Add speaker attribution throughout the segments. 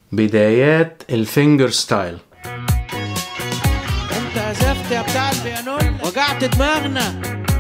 Speaker 1: بدايات الفينجر ستايل
Speaker 2: انت عزفت يا بتاع البيانون وجعت دماغنا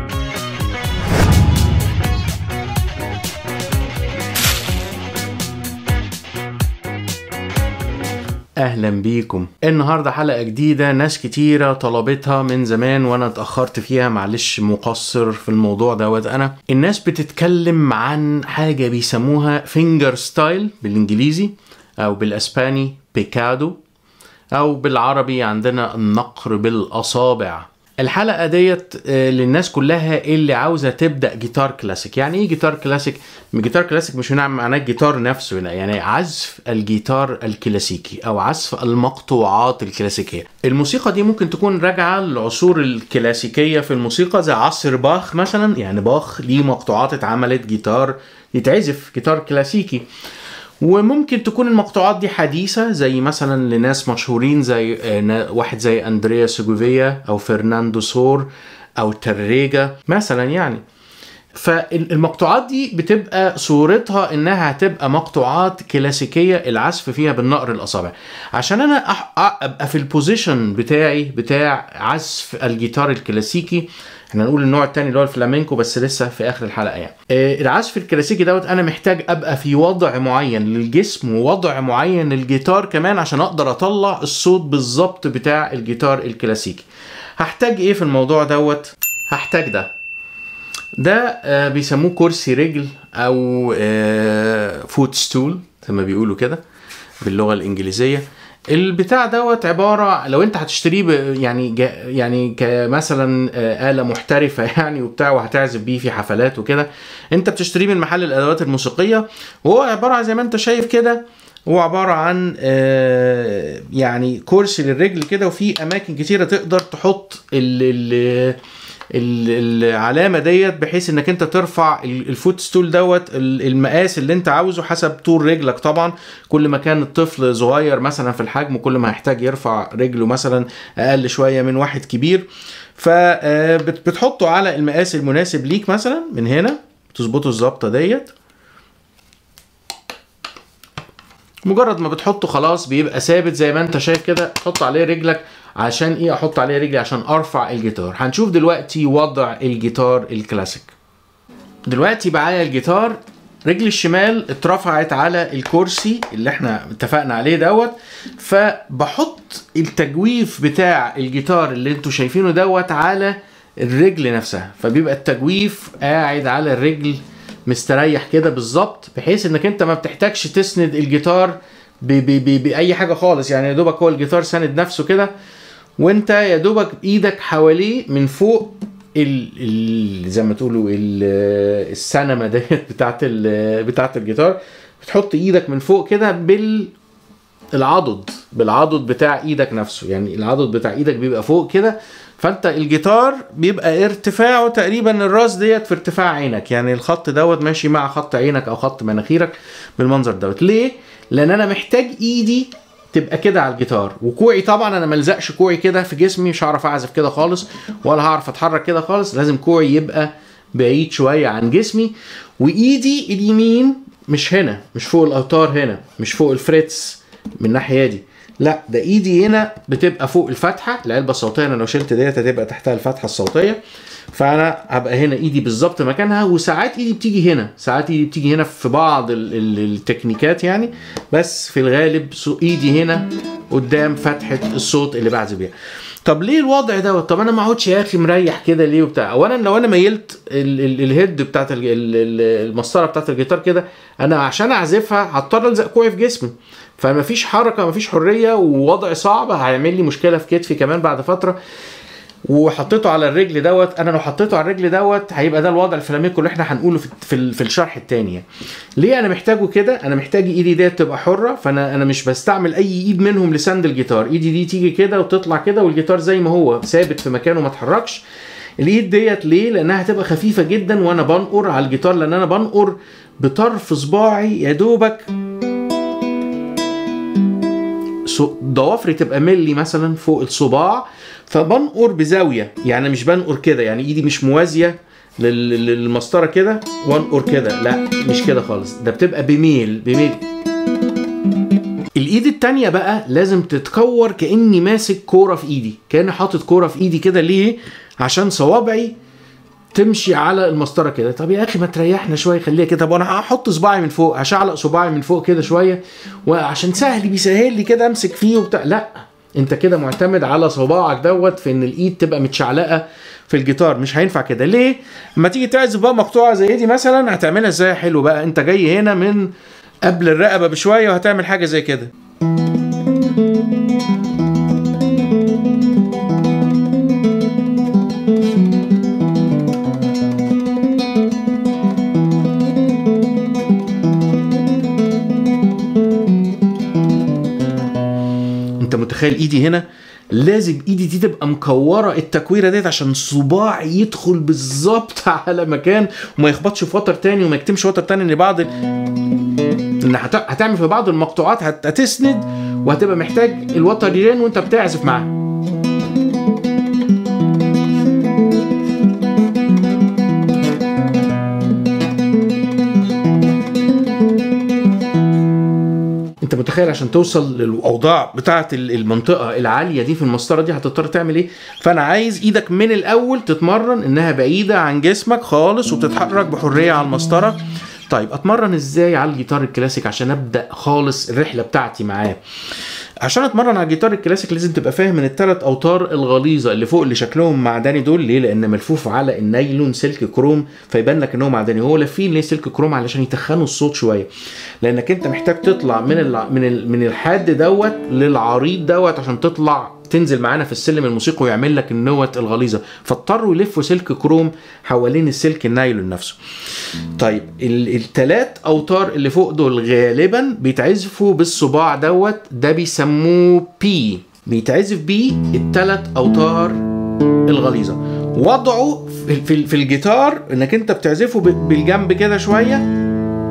Speaker 1: اهلا بيكم النهارده حلقه جديده ناس كتيره طلبتها من زمان وانا اتاخرت فيها معلش مقصر في الموضوع دوت انا الناس بتتكلم عن حاجه بيسموها فينجر ستايل بالانجليزي او بالاسباني بيكادو او بالعربي عندنا النقر بالاصابع الحلقه ديت آه، للناس كلها اللي عاوزه تبدا جيتار كلاسيك يعني ايه جيتار كلاسيك جيتار كلاسيك مش هنا معناه الجيتار نفسه هنا يعني عزف الجيتار الكلاسيكي او عزف المقطوعات الكلاسيكيه الموسيقى دي ممكن تكون راجعه للعصور الكلاسيكيه في الموسيقى زي عصر باخ مثلا يعني باخ ليه مقطوعات اتعملت جيتار يتعزف جيتار كلاسيكي وممكن تكون المقطوعات دي حديثة زي مثلا لناس مشهورين زي آه، نا- واحد زي أندريا سيجوفيا أو فرناندو سور أو تريجا مثلا يعني فالمقطوعات دي بتبقى صورتها انها هتبقى مقطوعات كلاسيكيه العزف فيها بالنقر الاصابع عشان انا أح- أ- ابقى في البوزيشن بتاعي بتاع عزف الجيتار الكلاسيكي احنا نقول النوع التاني اللي هو الفلامينكو بس لسه في اخر الحلقه يعني آه، العزف الكلاسيكي دوت انا محتاج ابقى في وضع معين للجسم ووضع معين للجيتار كمان عشان اقدر اطلع الصوت بالظبط بتاع الجيتار الكلاسيكي هحتاج ايه في الموضوع دوت هحتاج ده ده آه، بيسموه كرسي رجل او فوت ستول زي ما بيقولوا كده باللغه الانجليزيه البتاع دوت عباره لو انت هتشتريه ب- يعني جا- يعني كمثلا آه، آلة محترفة يعني وبتاع وهتعزف بيه في حفلات وكده انت بتشتريه من محل الادوات الموسيقية وهو عبارة عن زي ما انت شايف كده هو عبارة عن آه، يعني كرسي للرجل كده وفي اماكن كتيرة تقدر تحط ال ال ال- العلامه ديت بحيث انك انت ترفع ال- الفوت ستول دوت ال- المقاس اللي انت عاوزه حسب طول رجلك طبعا كل ما كان الطفل صغير مثلا في الحجم كل ما هيحتاج يرفع رجله مثلا اقل شويه من واحد كبير فبتحطه على المقاس المناسب ليك مثلا من هنا تظبطه الظبطه ديت مجرد ما بتحطه خلاص بيبقى ثابت زي ما انت شايف كده تحط عليه رجلك عشان ايه احط عليه رجلي عشان ارفع الجيتار هنشوف دلوقتي وضع الجيتار الكلاسيك دلوقتي معايا الجيتار رجلي الشمال اترفعت على الكرسي اللي احنا اتفقنا عليه دوت فبحط التجويف بتاع الجيتار اللي انتوا شايفينه دوت على الرجل نفسها فبيبقى التجويف قاعد على الرجل مستريح كده بالظبط بحيث انك انت ما بتحتاجش تسند الجيتار ب ب ب باي حاجه خالص يعني يا دوبك هو الجيتار ساند نفسه كده وانت يا دوبك ايدك حواليه من فوق ال ال زي ما تقولوا ال- السنمه ديت بتاعت ال- بتاعت الجيتار بتحط ايدك من فوق كده بال العضد بالعضد بتاع ايدك نفسه يعني العضد بتاع ايدك بيبقى فوق كده فانت الجيتار بيبقى ارتفاعه تقريبا الراس ديت في ارتفاع عينك يعني الخط دوت ماشي مع خط عينك او خط مناخيرك بالمنظر دوت ليه لان انا محتاج ايدي تبقى كده على الجيتار وكوعي طبعا انا ملزقش كوعي كده في جسمي مش هعرف اعزف كده خالص ولا هعرف اتحرك كده خالص لازم كوعي يبقى بعيد شويه عن جسمي وايدي اليمين مش هنا مش فوق الاوتار هنا مش فوق الفريتس من الناحيه دي لا ده ايدي هنا بتبقى فوق الفتحه العلبه الصوتيه انا لو شلت ديت هتبقى تحتها الفتحه الصوتيه فانا هبقى هنا ايدي بالظبط مكانها وساعات ايدي بتيجي هنا ساعات ايدي بتيجي هنا في بعض ال- ال- التكنيكات يعني بس في الغالب سو- ايدي هنا قدام فتحه الصوت اللي بعزف بيها طب ليه الوضع دوت طب انا ما اقعدش يا اخي مريح كده ليه وبتاع اولا لو انا ميلت ال- ال- الهيد بتاعت ال- ال- ال- المسطره بتاعت الجيتار كده انا عشان اعزفها هضطر الزق كوعي في جسمي فمفيش حركه مفيش حريه ووضع صعب هيعمل لي مشكله في كتفي كمان بعد فتره وحطيته على الرجل دوت انا لو حطيته على الرجل دوت هيبقى ده الوضع الفلامينكو اللي احنا هنقوله في في, ال- في الشرح التاني يعني. ليه انا محتاجه كده انا محتاج ايدي ديت تبقى حره فانا انا مش بستعمل اي ايد منهم لسند الجيتار ايدي دي تيجي كده وتطلع كده والجيتار زي ما هو ثابت في مكانه ما اتحركش الايد ديت ليه لانها هتبقى خفيفه جدا وانا بنقر على الجيتار لان انا بنقر بطرف صباعي يا دوبك صو- ضوافري تبقى ملي مثلا فوق الصباع فبنقر بزاويه يعني مش بنقر كده يعني ايدي مش موازيه لل- للمسطره كده وانقر كده لا مش كده خالص ده بتبقى بميل بميل الايد التانية بقى لازم تتكور كاني ماسك كوره في ايدي كاني حاطط كوره في ايدي كده ليه عشان صوابعي تمشي على المسطره كده طب يا اخي ما تريحنا شويه خليها كده طب انا هحط صباعي من فوق هشعلق صباعي من فوق كده شويه وعشان سهل بيسهل لي كده امسك فيه وبتاع لا انت كده معتمد على صباعك دوت في ان الايد تبقى متشعلقه في الجيتار مش هينفع كده ليه اما تيجي تعزف بقى مقطوعه زي دي مثلا هتعملها ازاي حلو بقى انت جاي هنا من قبل الرقبه بشويه وهتعمل حاجه زي كده انت متخيل ايدي هنا لازم ايدي دي تبقى مكوره التكويره ديت عشان صباعي يدخل بالظبط على مكان وما يخبطش في وتر تاني وما يكتمش وتر تاني ان بعض ال... ان هت... هتعمل في بعض المقطوعات هت... هتسند وهتبقى محتاج الوتر يرن وانت بتعزف معاه انت متخيل عشان توصل للاوضاع بتاعه المنطقه العاليه دي في المسطره دي هتضطر تعمل ايه فانا عايز ايدك من الاول تتمرن انها بعيده عن جسمك خالص وبتتحرك بحريه على المسطره طيب اتمرن ازاي على الجيتار الكلاسيك عشان ابدا خالص الرحله بتاعتي معاه عشان اتمرن على الجيتار الكلاسيك لازم تبقى فاهم ان الثلاث اوتار الغليظه اللي فوق اللي شكلهم معدني دول ليه لان ملفوف على النايلون سلك كروم فيبان لك ان هو معدني هو لافين ليه سلك كروم علشان يتخنوا الصوت شويه لانك انت محتاج تطلع من ال من ال من الحاد دوت للعريض دوت عشان تطلع تنزل معانا في السلم الموسيقي ويعمل لك النوت الغليظه فاضطروا يلفوا سلك كروم حوالين السلك النايلون نفسه طيب الثلاث اوتار اللي فوق دول غالبا بيتعزفوا بالصباع دوت ده بيسموه بي بيتعزف بيه الثلاث اوتار الغليظه وضعه في, في, في الجيتار انك انت بتعزفه بالجنب كده شويه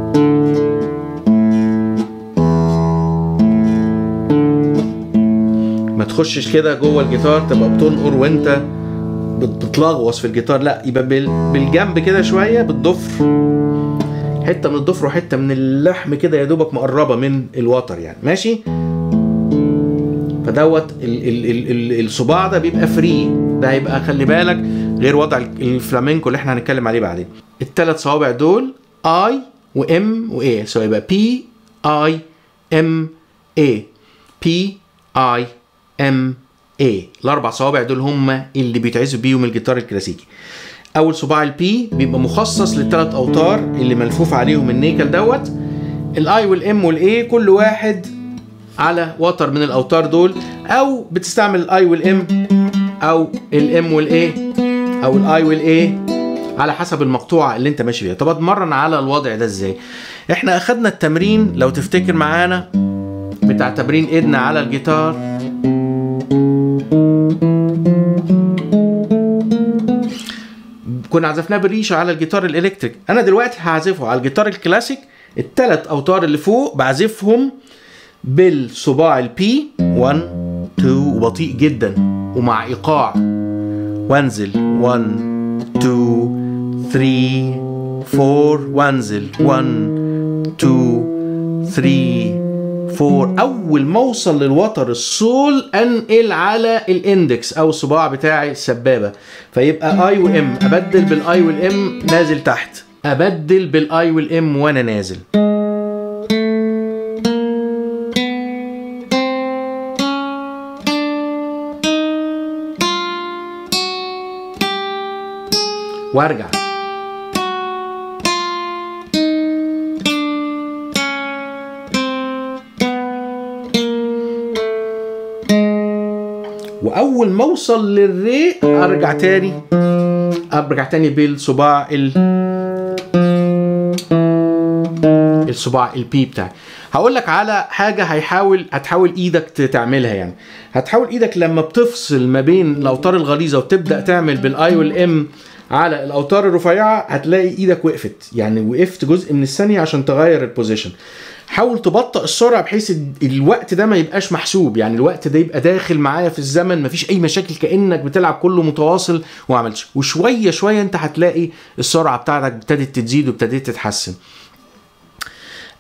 Speaker 1: ما تخشش كده جوه الجيتار تبقى بتنقر وانت بتلغوص في الجيتار لا يبقى بالجنب كده شويه بالضفر حته من الضفر وحته من اللحم كده يا دوبك مقربه من الوتر يعني ماشي فدوت ال- ال- ال- ال- الصباع ده بيبقى فري ده هيبقى خلي بالك غير وضع الفلامينكو اللي احنا هنتكلم عليه بعدين الثلاث صوابع دول اي وام واي سو يبقى بي اي ام اي بي اي ام اي الاربع صوابع دول هم اللي بيتعزف بيهم الجيتار الكلاسيكي اول صباع البي بيبقى مخصص للثلاث اوتار اللي ملفوف عليهم النيكل دوت الاي والام والاي كل واحد على وتر من الاوتار دول او بتستعمل الاي والام او الام والاي او الاي والاي على حسب المقطوعه اللي انت ماشي فيها طب اتمرن على الوضع ده ازاي احنا اخدنا التمرين لو تفتكر معانا بتاع تمرين ايدنا على الجيتار كنا عزفناه بالريشه على الجيتار الالكتريك انا دلوقتي هعزفه على الجيتار الكلاسيك الثلاث اوتار اللي فوق بعزفهم بالصباع البي 1 2 وبطيء جدا ومع ايقاع وانزل 1 2 3 4 وانزل 1 2 3 4 اول ما اوصل للوتر السول انقل على الاندكس او الصباع بتاعي السبابه فيبقى اي وام ابدل بالاي والام نازل تحت ابدل بالاي والام وانا نازل وارجع واول ما اوصل للري ارجع تاني ارجع تاني بالصباع ال الصباع البي بتاعي هقول لك على حاجه هيحاول هتحاول ايدك تعملها يعني هتحاول ايدك لما بتفصل ما بين الاوتار الغليظه وتبدا تعمل بالاي والام على الاوتار الرفيعه هتلاقي ايدك وقفت يعني وقفت جزء من الثانيه عشان تغير البوزيشن حاول تبطئ السرعه بحيث الوقت ده ما يبقاش محسوب يعني الوقت ده يبقى داخل معايا في الزمن مفيش اي مشاكل كانك بتلعب كله متواصل وما عملتش وشويه شويه انت هتلاقي السرعه بتاعتك ابتدت تزيد وابتدت تتحسن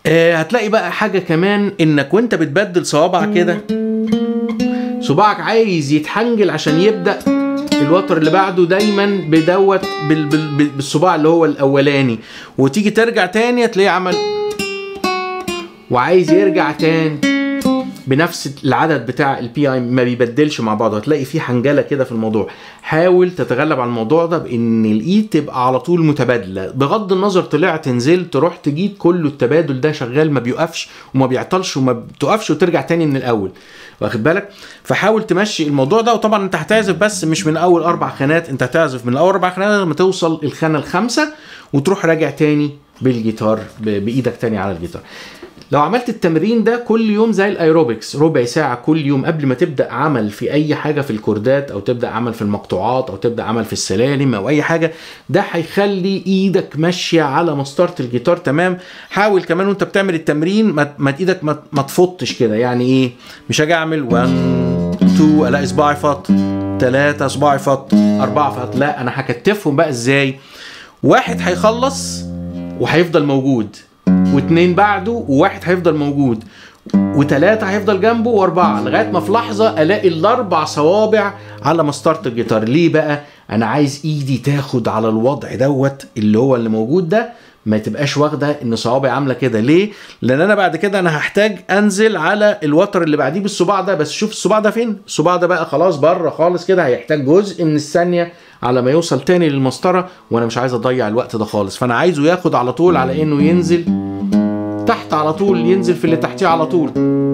Speaker 1: آه هتلاقي بقى حاجه كمان انك وانت بتبدل صوابعك كده صباعك عايز يتحنجل عشان يبدا الوتر اللي بعده دايما بدوت بال- بال- بالصباع اللي هو الاولاني وتيجي ترجع تاني تلاقيه عمل وعايز يرجع تاني بنفس العدد بتاع البي اي ما بيبدلش مع بعضه هتلاقي في حنجله كده في الموضوع حاول تتغلب على الموضوع ده بان الايد تبقى على طول متبادله بغض النظر طلعت نزلت رحت جيت كله التبادل ده شغال ما بيوقفش وما بيعطلش وما بتوقفش وترجع تاني من الاول واخد بالك فحاول تمشي الموضوع ده وطبعا انت هتعزف بس مش من اول اربع خانات انت هتعزف من اول اربع خانات لما توصل الخانه الخامسه وتروح راجع تاني بالجيتار ب- بايدك تاني على الجيتار لو عملت التمرين ده كل يوم زي الايروبكس ربع ساعة كل يوم قبل ما تبدأ عمل في أي حاجة في الكوردات أو تبدأ عمل في المقطوعات أو تبدأ عمل في السلالم أو أي حاجة ده هيخلي إيدك ماشية على مسطرة الجيتار تمام حاول كمان وأنت بتعمل التمرين ما, ما إيدك ما, ما تفطش كده يعني إيه مش هاجي أعمل 1 2 ألاقي صباعي فط 3 صباعي فط 4 فط لا أنا هكتفهم بقى إزاي واحد هيخلص وهيفضل موجود واتنين بعده وواحد هيفضل موجود وتلاتة هيفضل جنبه واربعة لغاية ما في لحظة الاقي الاربع صوابع على مسطرة الجيتار ليه بقى انا عايز ايدي تاخد على الوضع دوت اللي هو اللي موجود ده ما تبقاش واخده ان صوابعي عامله كده ليه لان انا بعد كده انا هحتاج انزل على الوتر اللي بعديه بالصباع ده بس شوف الصباع ده فين الصباع ده بقى خلاص بره خالص كده هيحتاج جزء من الثانيه على ما يوصل تاني للمسطره وانا مش عايز اضيع الوقت ده خالص فانا عايزه ياخد على طول على انه ينزل تحت على طول ينزل في اللي تحتيه على طول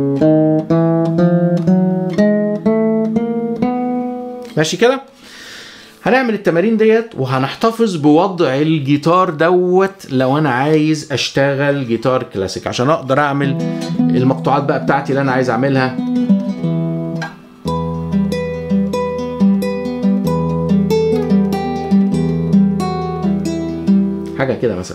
Speaker 1: ماشي كده هنعمل التمارين ديت وهنحتفظ بوضع الجيتار دوت لو انا عايز اشتغل جيتار كلاسيك عشان اقدر اعمل المقطوعات بقى بتاعتي اللي انا عايز اعملها حاجه كده مثلا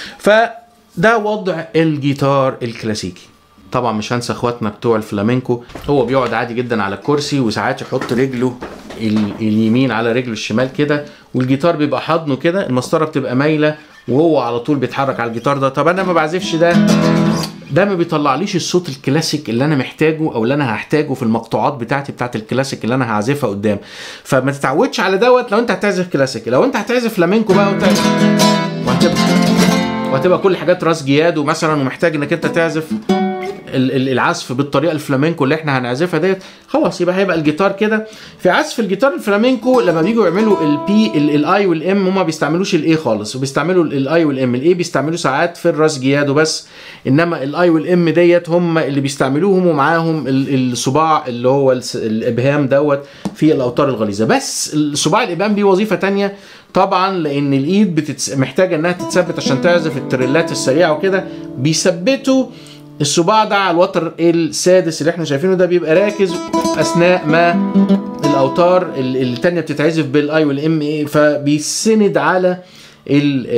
Speaker 1: فده وضع الجيتار الكلاسيكي طبعا مش هنسى اخواتنا بتوع الفلامينكو هو بيقعد عادي جدا على الكرسي وساعات يحط رجله ال- اليمين على رجله الشمال كده والجيتار بيبقى حضنه كده المسطره بتبقى مايله وهو على طول بيتحرك على الجيتار ده طب انا ما بعزفش ده ده ما بيطلعليش الصوت الكلاسيك اللي انا محتاجه او اللي انا هحتاجه في المقطوعات بتاعتي بتاعت الكلاسيك اللي انا هعزفها قدام فما تتعودش على دوت لو انت هتعزف كلاسيك لو انت هتعزف فلامينكو بقى وانت وهتبقى وهتبقى كل حاجات راس جيادو مثلا ومحتاج انك انت تعزف ال- ال- العزف بالطريقه الفلامينكو اللي احنا هنعزفها ديت خلاص يبقى هيبقى الجيتار كده في عزف الجيتار الفلامينكو لما بييجوا يعملوا البي الاي والام هما بيستعملوش الاي خالص وبيستعملوا الاي والام الاي بيستعملوه ساعات في الراس جيادو بس انما الاي والام ديت هم اللي بيستعملوهم ومعاهم ال- الصباع اللي هو الس- الابهام دوت في الاوتار الغليظه بس الصباع الابهام دي وظيفه تانية طبعا لان الايد بتتس... محتاجه انها تتثبت عشان تعزف التريلات السريعه وكده بيثبتوا الصباع ده على الوتر السادس اللي احنا شايفينه ده بيبقى راكز اثناء ما الاوتار ال- التانية بتتعزف بالاي والام اي فبيسند على ال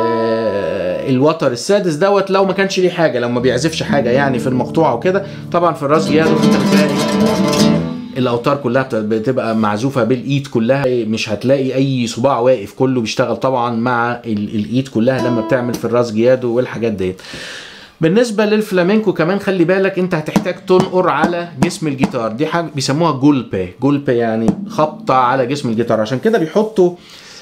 Speaker 1: آه، الوتر السادس دوت لو ما كانش ليه حاجه لو ما بيعزفش حاجه يعني في المقطوعه وكده طبعا في الراس جيادو انت بتلاقي الاوتار كلها بت- بتبقى معزوفه بالايد كلها مش هتلاقي اي صباع واقف كله بيشتغل طبعا مع ال- الايد كلها لما بتعمل في الراس جيادو والحاجات ديت بالنسبه للفلامينكو كمان خلي بالك انت هتحتاج تنقر على جسم الجيتار دي حاجه بيسموها جولبي جولبي يعني خبطه على جسم الجيتار عشان كده بيحطوا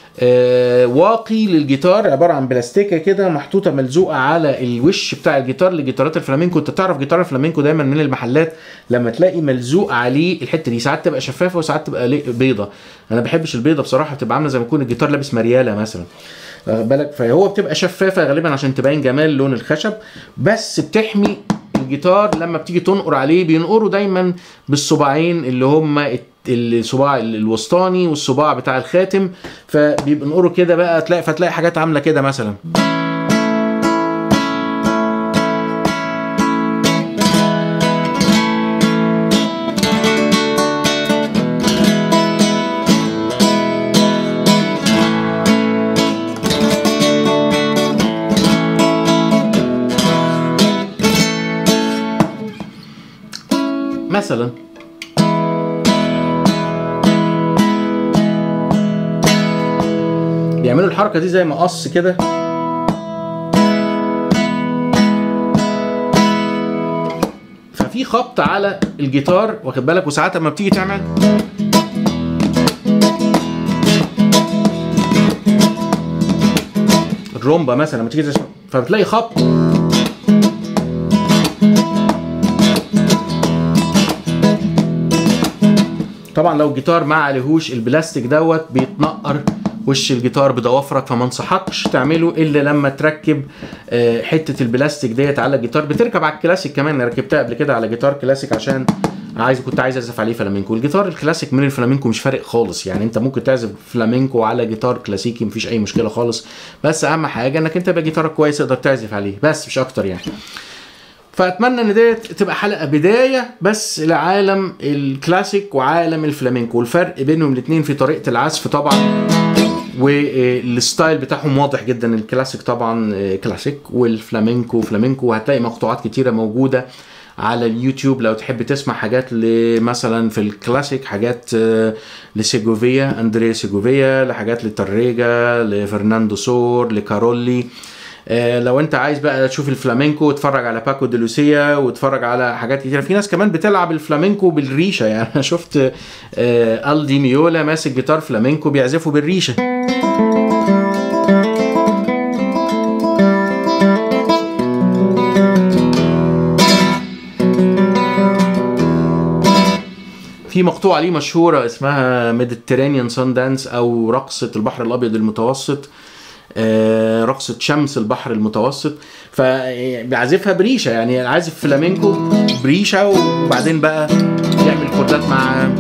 Speaker 1: آه، واقي للجيتار عباره عن بلاستيكه كده محطوطه ملزوقه على الوش بتاع الجيتار لجيتارات الفلامينكو انت تعرف جيتار الفلامينكو دايما من المحلات لما تلاقي ملزوق عليه الحته دي ساعات تبقى شفافه وساعات تبقى لي- بيضه انا ما بحبش البيضه بصراحه بتبقى عامله زي ما يكون الجيتار لابس مرياله مثلا واخد بالك فهو بتبقى شفافه غالبا عشان تبين جمال لون الخشب بس بتحمي الجيتار لما بتيجي تنقر عليه بينقروا دايما بالصباعين اللي هم الت- الصباع ال- الوسطاني والصباع بتاع الخاتم فبينقروا كده بقى تلاقي فتلاقي حاجات عامله كده مثلا مثلا بيعملوا الحركه دي زي مقص كده في خبط على الجيتار واخد بالك وساعات لما بتيجي تعمل الرومبا مثلا لما تيجي تسمع فبتلاقي خبط طبعا لو الجيتار ما عليهوش البلاستيك دوت بيتنقر وش الجيتار بضوافرك فما انصحكش تعمله الا لما تركب آه، حته البلاستيك ديت على الجيتار بتركب على الكلاسيك كمان انا ركبتها قبل كده على جيتار كلاسيك عشان عايز كنت عايز اعزف عليه فلامينكو الجيتار الكلاسيك من الفلامينكو مش فارق خالص يعني انت ممكن تعزف فلامينكو على جيتار كلاسيكي مفيش اي مشكله خالص بس اهم حاجه انك انت يبقى جيتارك كويس تقدر تعزف عليه بس مش اكتر يعني فاتمنى ان ديت تبقى حلقه بدايه بس لعالم الكلاسيك وعالم الفلامينكو والفرق بينهم الاثنين في طريقه العزف طبعا والستايل بتاعهم واضح جدا الكلاسيك طبعا آه، كلاسيك والفلامينكو فلامينكو هتلاقي مقطوعات كتيره موجوده على اليوتيوب لو تحب تسمع حاجات ل- مثلا في الكلاسيك حاجات آه، لسيجوفيا اندريا سيجوفيا لحاجات لتريجا لفرناندو سور لكارولي آه، لو انت عايز بقى تشوف الفلامينكو اتفرج على باكو دي لوسيا واتفرج على حاجات كتيره في ناس كمان بتلعب الفلامينكو بالريشه يعني انا شفت آه، الدي ميولا ماسك جيتار فلامينكو بيعزفه بالريشه في مقطوعة ليه مشهورة اسمها ميديترينيان سان دانس أو رقصة البحر الأبيض المتوسط آه، رقصة شمس البحر المتوسط فبيعزفها بريشة يعني عازف فلامينكو بريشة وبعدين بقى يعمل كوردات مع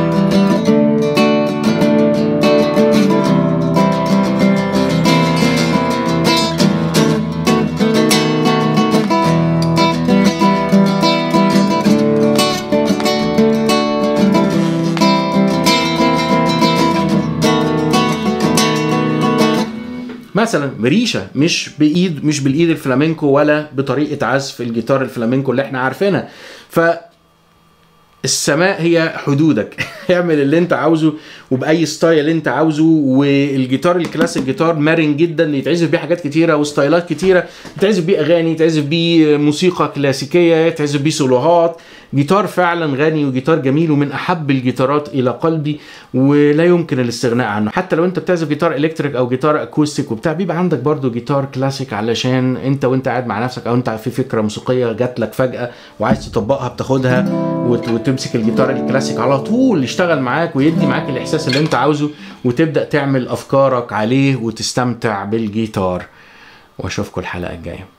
Speaker 1: مثلا بريشه مش بايد مش بالايد الفلامينكو ولا بطريقه عزف الجيتار الفلامينكو اللي احنا عارفينها ف السماء هي حدودك اعمل اللي انت عاوزه وباي ستايل انت عاوزه والجيتار الكلاسيك جيتار مرن جدا يتعزف بيه حاجات كتيره وستايلات كتيره يتعزف بيه اغاني يتعزف بيه موسيقى كلاسيكيه يتعزف بيه سولوهات جيتار فعلا غني وجيتار جميل ومن احب الجيتارات الى قلبي ولا يمكن الاستغناء عنه حتى لو انت بتعزف جيتار الكتريك او جيتار اكوستيك وبتاع بيبقى عندك برضو جيتار كلاسيك علشان انت وانت قاعد مع نفسك او انت في فكره موسيقيه جات لك فجاه وعايز تطبقها بتاخدها وت- وتمسك الجيتار الكلاسيك على طول يشتغل معاك ويدي معاك الاحساس اللي انت عاوزه وتبدا تعمل افكارك عليه وتستمتع بالجيتار واشوفكم الحلقه الجايه